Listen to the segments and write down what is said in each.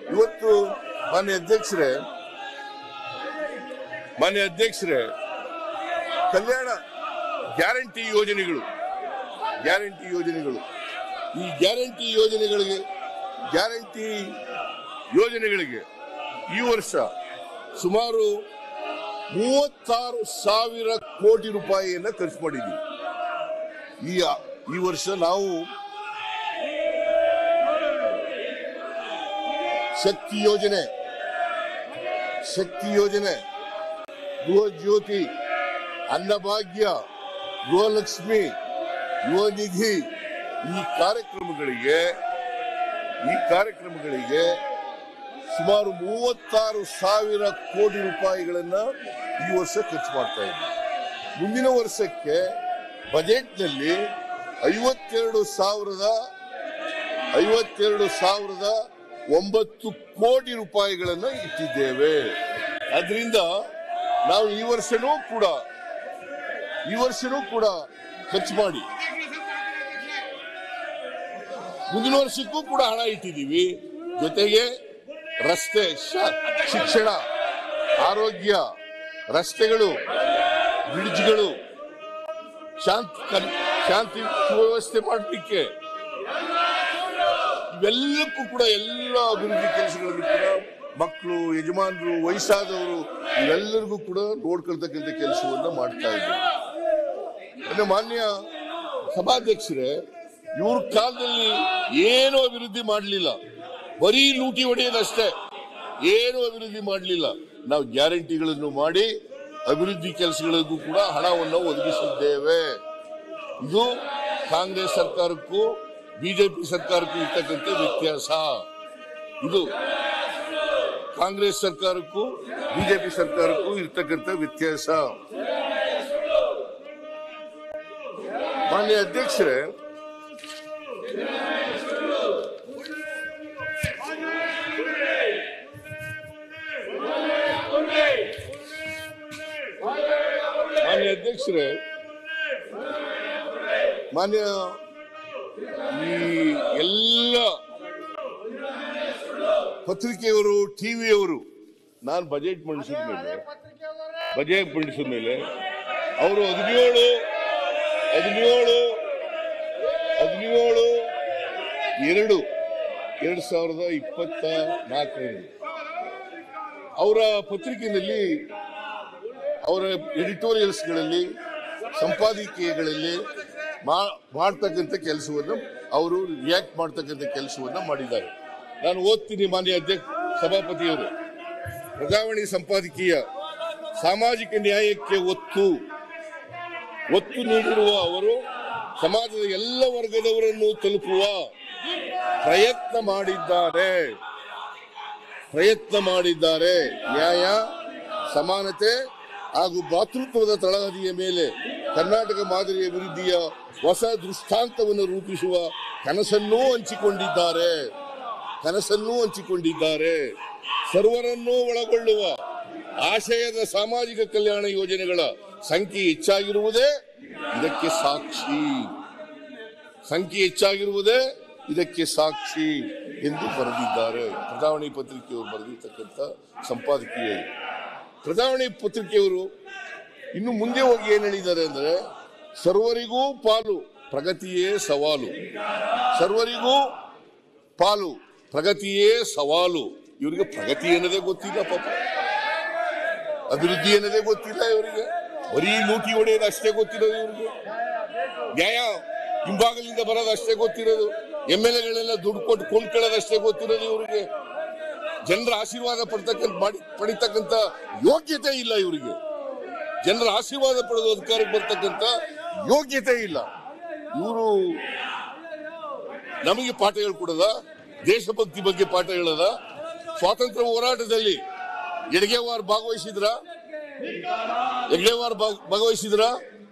ಇವತ್ತು ಮಾನ್ಯ ಅಧ್ಯಕ್ಷರೇ ಮಾನ್ಯ ಅಧ್ಯಕ್ಷರೇ ಕಲ್ಯಾಣ ಗ್ಯಾರಂಟಿ ಯೋಜನೆಗಳು ಗ್ಯಾರಂಟಿ ಯೋಜನೆಗಳು ಈ ಗ್ಯಾರಂಟಿ ಯೋಜನೆಗಳಿಗೆ ಗ್ಯಾರಂಟಿ ಯೋಜನೆಗಳಿಗೆ ಈ ವರ್ಷ ಸುಮಾರು ಮೂವತ್ತಾರು ಸಾವಿರ ಕೋಟಿ ರೂಪಾಯಿಯನ್ನ ಖರ್ಚು ಮಾಡಿದ್ದೀವಿ ಈ ಈ ವರ್ಷ ನಾವು ಶಕ್ತಿ ಯೋಜನೆ ಶಕ್ತಿ ಯೋಜನೆ ಗೃಹ ಜ್ಯೋತಿ ಅನ್ನಭಾಗ್ಯ ಗೃಹಲಕ್ಷ್ಮಿ ಯುವ ನಿಧಿ ಈ ಕಾರ್ಯಕ್ರಮಗಳಿಗೆ ಈ ಕಾರ್ಯಕ್ರಮಗಳಿಗೆ ಸುಮಾರು ಮೂವತ್ತಾರು ಸಾವಿರ ಕೋಟಿ ರೂಪಾಯಿಗಳನ್ನ ಈ ವರ್ಷ ಖರ್ಚು ಮಾಡ್ತಾ ಇದ್ದೀವಿ ಮುಂದಿನ ವರ್ಷಕ್ಕೆ ಬಜೆಟ್ನಲ್ಲಿ ಐವತ್ತೆರಡು ಸಾವಿರದ ಐವತ್ತೆರಡು ಸಾವಿರದ ಒಂಬತ್ತು ಕೋಟಿ ರೂಪಾಯಿಗಳನ್ನ ಇಟ್ಟಿದ್ದೇವೆ ಅದರಿಂದ ನಾವು ಈ ವರ್ಷನೂ ಕೂಡ ಈ ವರ್ಷನೂ ಕೂಡ ಖರ್ಚು ಮಾಡಿ ಮುಂದಿನ ವರ್ಷಕ್ಕೂ ಕೂಡ ಹಣ ಇಟ್ಟಿದ್ದೀವಿ ಜೊತೆಗೆ ರಸ್ತೆ ಶ- ಶಿಕ್ಷಣ ಆರೋಗ್ಯ ರಸ್ತೆಗಳು ಬ್ರಿಡ್ಜ್ಗಳು ಶಾಂತಿ ಕನ್- ಶಾಂತಿ ಸುವ್ಯವಸ್ಥೆ ಮಾಡಲಿಕ್ಕೆ ಇವೆಲ್ಲಕ್ಕೂ ಕೂಡ ಎಲ್ಲ ಅಭಿವೃದ್ಧಿ ಕೆಲಸಗಳನ್ನು ಕೂಡ ಮಕ್ಕಳು ಯಜಮಾನರು ವಯಸ್ಸಾದವರು ಇವೆಲ್ಲರಿಗೂ ಕೂಡ ನೋಡ್ಕೊಳ್ತಕ್ಕಂಥ ಕೆಲಸವನ್ನ ಮಾಡ್ತಾ ಇದ್ದಾರೆ ಇನ್ನು ಮಾನ್ಯ ಸಭಾಧ್ಯಕ್ಷರೇ ಇವ್ರ ಕಾಲದಲ್ಲಿ ಏನು ಅಭಿವೃದ್ಧಿ ಮಾಡಲಿಲ್ಲ ಬರೀ ಲೂಟಿ ಹೊಡೆಯೋದಷ್ಟೇ ಏನು ಅಭಿವೃದ್ಧಿ ಮಾಡಲಿಲ್ಲ ನಾವು ಗ್ಯಾರಂಟಿಗಳನ್ನು ಮಾಡಿ ಅಭಿವೃದ್ಧಿ ಕೆಲಸಗಳಿಗೂ ಕೂಡ ಹಣವನ್ನು ಒದಗಿಸಿದ್ದೇವೆ ಇದು ಕಾಂಗ್ರೆಸ್ ಸರ್ಕಾರಕ್ಕೂ ಬಿಜೆಪಿ ಸರ್ಕಾರಕ್ಕೂ ಇರ್ತಕ್ಕಂಥ ವ್ಯತ್ಯಾಸ ಇದು ಕಾಂಗ್ರೆಸ್ ಸರ್ಕಾರಕ್ಕೂ ಬಿಜೆಪಿ ಸರ್ಕಾರಕ್ಕೂ ಇರ್ತಕ್ಕಂಥ ವ್ಯತ್ಯಾಸ ಮಾನ್ಯ ಅಧ್ಯಕ್ಷರೇ ಮಾನ್ಯ ಅಧ್ಯಕ್ಷರೇ ಮಾನ್ಯ ಈ ಎಲ್ಲ ಪತ್ರಿಕೆಯವರು ಟಿವಿಯವರು ನಾನು ಬಜೆಟ್ ಮಂಡಿಸಿದ ಮೇಲೆ ಬಜೆಟ್ ಮಂಡಿಸಿದ ಮೇಲೆ ಅವರು ಹದಿನೇಳು ಹದಿನೇಳು ಹದಿನೇಳು ಎರಡು ಎರಡು ಸಾವಿರದ ಇಪ್ಪತ್ತ ನಾಲ್ಕರಲ್ಲಿ ಅವರ ಪತ್ರಿಕೆಯಲ್ಲಿ ಅವರ ಎಡಿಟೋರಿಯಲ್ಸ್ಗಳಲ್ಲಿ ಸಂಪಾದಕೀಯಗಳಲ್ಲಿ ಮಾ- ಮಾಡ್ತಕ್ಕಂಥ ಕೆಲಸವನ್ನು ಅವರು ರಿಯಾಕ್ಟ್ ಮಾಡ್ತಕ್ಕಂಥ ಕೆಲಸವನ್ನ ಮಾಡಿದ್ದಾರೆ ನಾನು ಓದ್ತೀನಿ ಮಾನ್ಯ ಅಧ್ಯಕ್ಷ ಸಭಾಪತಿಯವರು ಪ್ರಜಾವಾಣಿ ಸಂಪಾದಕೀಯ ಸಾಮಾಜಿಕ ನ್ಯಾಯಕ್ಕೆ ಒತ್ತು ಒತ್ತು ನೀಡಿರುವ ಅವರು ಸಮಾಜದ ಎಲ್ಲ ವರ್ಗದವರನ್ನು ತಲುಪುವ ಪ್ರಯತ್ನ ಮಾಡಿದ್ದಾರೆ ಪ್ರಯತ್ನ ಮಾಡಿದ್ದಾರೆ ನ್ಯಾಯ ಸಮಾನತೆ ಹಾಗೂ ಭ್ರಾತೃತ್ವದ ತಳಹದಿಯ ಮೇಲೆ ಕರ್ನಾಟಕ ಮಾದರಿ ಅಭಿವೃದ್ಧಿಯ ಹೊಸ ದೃಷ್ಟಾಂತವನ್ನು ರೂಪಿಸುವ ಕನಸನ್ನೂ ಹಂಚಿಕೊಂಡಿದ್ದಾರೆ ಕನಸನ್ನೂ ಹಂಚಿಕೊಂಡಿದ್ದಾರೆ ಸರ್ವರನ್ನೂ ಒಳಗೊಳ್ಳುವ ಆಶಯದ ಸಾಮಾಜಿಕ ಕಲ್ಯಾಣ ಯೋಜನೆಗಳ ಸಂಖ್ಯೆ ಹೆಚ್ಚಾಗಿರುವುದೇ ಇದಕ್ಕೆ ಸಾಕ್ಷಿ ಸಂಖ್ಯೆ ಹೆಚ್ಚಾಗಿರುವುದೇ ಇದಕ್ಕೆ ಸಾಕ್ಷಿ ಎಂದು ಬರೆದಿದ್ದಾರೆ ಪ್ರಜಾವಾಣಿ ಪತ್ರಿಕೆಯವರು ಬರೆದಿರ್ತಕ್ಕಂಥ ಸಂಪಾದಕೀಯ ಇದು. ಪ್ರಜಾವಾಣಿ ಪತ್ರಿಕೆಯವರು ಇನ್ನು ಮುಂದೆ ಹೋಗಿ ಏನ್ ಹೇಳಿದ್ದಾರೆ ಅಂದ್ರೆ ಸರ್ವರಿಗೂ ಪಾಲು ಪ್ರಗತಿಯೇ ಸವಾಲು ಸರ್ವರಿಗೂ ಪಾಲು ಪ್ರಗತಿಯೇ ಸವಾಲು ಇವರಿಗೆ ಪ್ರಗತಿ ಅನ್ನೋದೇ ಗೊತ್ತಿಲ್ಲ ಪಾಪ ಅಭಿವೃದ್ಧಿ ಅನ್ನೋದೇ ಗೊತ್ತಿಲ್ಲ ಇವರಿಗೆ ಬರೀ ಲೂಟಿ ಹೊಡೆಯೋದು ಅಷ್ಟೇ ಗೊತ್ತಿರೋದು ಇವ್ರಿಗೆ ನ್ಯಾಯ ಹಿಂಭಾಗದಿಂದ ಬರೋದು ಅಷ್ಟೇ ಗೊತ್ತಿರೋದು ಎಂ ಎಲ್ ಎಗಳೆಲ್ಲ ದುಡ್ಡು ಕೊಟ್ಟು ಕೊಂಡ್ಕೊಳ್ಳೋದು ಅಷ್ಟೇ ಗೊತ್ತಿರೋದು ಇವರಿಗೆ ಜನರ ಆಶೀರ್ವಾದ ಪಡ್ತಕ್ಕಂಥ ಮಾಡಿ ಪಡಿತಕ್ಕಂಥ ಯೋಗ್ಯತೆ ಇಲ್ಲ ಇವರಿಗೆ ಜನರ ಆಶೀರ್ವಾದ ಪಡೆದು ಅಧಿಕಾರಕ್ಕೆ ಬರ್ತಕ್ಕಂಥ ಯೋಗ್ಯತೆ ಇಲ್ಲ ಇವರು ನಮಗೆ ಪಾಠ ಹೇಳ್ಕೊಡದ ದೇಶಭಕ್ತಿ ಬಗ್ಗೆ ಪಾಠ ಹೇಳದ ಸ್ವಾತಂತ್ರ್ಯ ಹೋರಾಟದಲ್ಲಿ ಎಡಗೆವಾರ್ ಭಾಗವಹಿಸಿದ್ರ ಎಡಗೆವಾರ್ ಭಾಗ- ಭಾಗವಹಿಸಿದ್ರ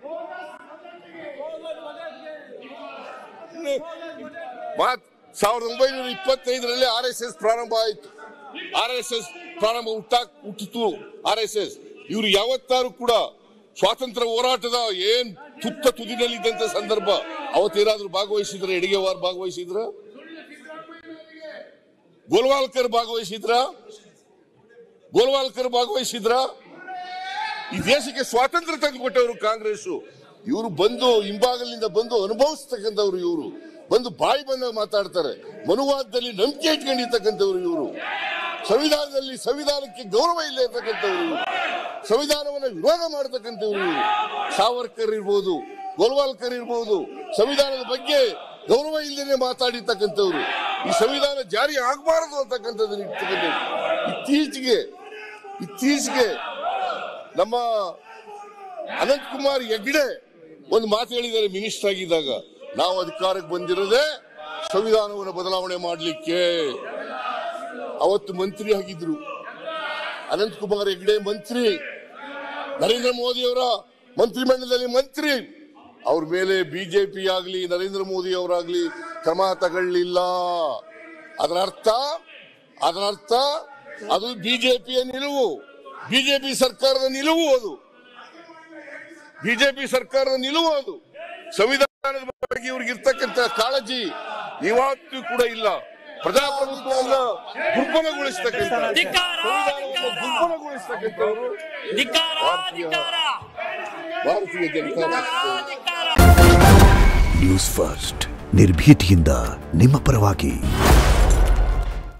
ಮಾತ್ ಸಾವಿರದ ಒಂಬೈನೂರ ಇಪ್ಪತ್ತೈದರಲ್ಲಿ ಆರ್ ಎಸ್ ಎಸ್ ಪ್ರಾರಂಭ ಆಯಿತು ಆರ್ ಎಸ್ ಎಸ್ ಪ್ರಾರಂಭ ಹುಟ್ಟಾಕ್ ಹುಟ್ಟಿತು ಆರ್ ಎಸ್ ಎಸ್ ಇವರು ಯಾವತ್ತಾರು ಕೂಡ ಸ್ವಾತಂತ್ರ್ಯ ಹೋರಾಟದ ಏನ್ ತುತ್ತ ತುದಿನಲ್ಲಿದ್ದಂತ ಸಂದರ್ಭ ಅವತ್ತೇನಾದ್ರೂ ಭಾಗವಹಿಸಿದ್ರ ಎಡಗೆವಾರ್ ಭಾಗವಹಿಸಿದ್ರ ಗೋಲ್ವಾಲ್ಕರ್ ಭಾಗವಹಿಸಿದ್ರ ಗೋಲ್ವಾಲ್ಕರ್ ಭಾಗವಹಿಸಿದ್ರ ಈ ದೇಶಕ್ಕೆ ಸ್ವಾತಂತ್ರ್ಯ ತಂದುಕೊಟ್ಟವರು ಕಾಂಗ್ರೆಸ್ ಇವರು ಬಂದು ಹಿಂಭಾಗಲಿಂದ ಬಂದು ಅನುಭವಿಸ್ತಕ್ಕಂಥವ್ರು ಇವರು ಬಂದು ಬಾಯಿ ಬಂದಾಗ ಮಾತಾಡ್ತಾರೆ ಮನುವಾದದಲ್ಲಿ ನಂಬಿಕೆ ಇಟ್ಕೊಂಡಿರ್ತಕ್ಕಂಥವ್ರು ಇವರು ಸಂವಿಧಾನದಲ್ಲಿ ಸಂವಿಧಾನಕ್ಕೆ ಗೌರವ ಇಲ್ಲ ಇರ್ತಕ್ಕಂಥವ್ರು ಇವರು ಸಂವಿಧಾನವನ್ನು ವಿರೋಧ ಮಾಡತಕ್ಕಂಥವ್ರು ಇವರು ಸಾವರ್ಕರ್ ಇರ್ಬೋದು ಗೋಲ್ವಾಲ್ಕರ್ ಇರ್ಬೋದು ಸಂವಿಧಾನದ ಬಗ್ಗೆ ಗೌರವ ಇಲ್ಲದೆ ಮಾತಾಡಿರ್ತಕ್ಕಂಥವ್ರು ಈ ಸಂವಿಧಾನ ಜಾರಿ ಆಗಬಾರದು ಅಂತಕ್ಕಂಥದ್ದನ್ನ ಇರ್ತಕ್ಕಂಥದ್ದು ಇತ್ತೀಚೆಗೆ ಇತ್ತೀಚೆಗೆ ನಮ್ಮ ಅನಂತ್ ಕುಮಾರ್ ಹೆಗ್ಡೆ ಒಂದು ಮಾತು ಹೇಳಿದ್ದಾರೆ ಮಿನಿಸ್ಟರ್ ಆಗಿದ್ದಾಗ ನಾವು ಅಧಿಕಾರಕ್ಕೆ ಬಂದಿರೋದೇ ಸಂವಿಧಾನವನ್ನು ಬದಲಾವಣೆ ಮಾಡಲಿಕ್ಕೆ ಅವತ್ತು ಮಂತ್ರಿ ಆಗಿದ್ರು ಅನಂತ್ ಕುಮಾರ್ ಹೆಗ್ಡೆ ಮಂತ್ರಿ ನರೇಂದ್ರ ಮೋದಿ ಅವರ ಮಂತ್ರಿಮಂಡಲದಲ್ಲಿ ಮಂತ್ರಿ ಅವ್ರ ಮೇಲೆ ಬಿಜೆಪಿ ಆಗ್ಲಿ ನರೇಂದ್ರ ಮೋದಿ ಅವರಾಗ್ಲಿ ಕ್ರಮ ತಗೊಳ್ಳಿಲ್ಲ ಅದರ ಅರ್ಥ ಅದರ ಅರ್ಥ ಅದು ಬಿಜೆಪಿಯ ನಿಲುವು ಬಿಜೆಪಿ ಸರ್ಕಾರದ ನಿಲುವು ಅದು ಬಿಜೆಪಿ ಸರ್ಕಾರದ ನಿಲುವು ಅದು ಸಂವಿಧಾನದ ಬಗ್ಗೆ ಇವ್ರಿಗೆ ಇರ್ತಕ್ಕಂಥ ಕಾಳಜಿ ಇವತ್ತು ಕೂಡ ಇಲ್ಲ ಪ್ರಜಾಪ್ರಭುತ್ವವನ್ನ ದುರ್ಬಲಗೊಳಿಸ್ತಕ್ಕಂಥ ಧಿಕ್ಕಾರ, ಸಂವಿಧಾನವನ್ನ ಧಿಕ್ಕಾರ. ದುರ್ಬಲಗೊಳಿಸ್ತಕ್ಕಂಥವ್ರು ಧಿಕ್ಕಾರ ಭಾರತೀಯ ಧಿಕ್ಕಾರ ಭಾರತೀಯ ಜನತಾ ಪಕ್ಷ ಧಿಕ್ಕಾರ ನ್ಯೂಸ್ ಫಸ್ಟ್ ನಿರ್ಭೀತಿಯಿಂದ ನಿಮ್ಮ ಪರವಾಗಿ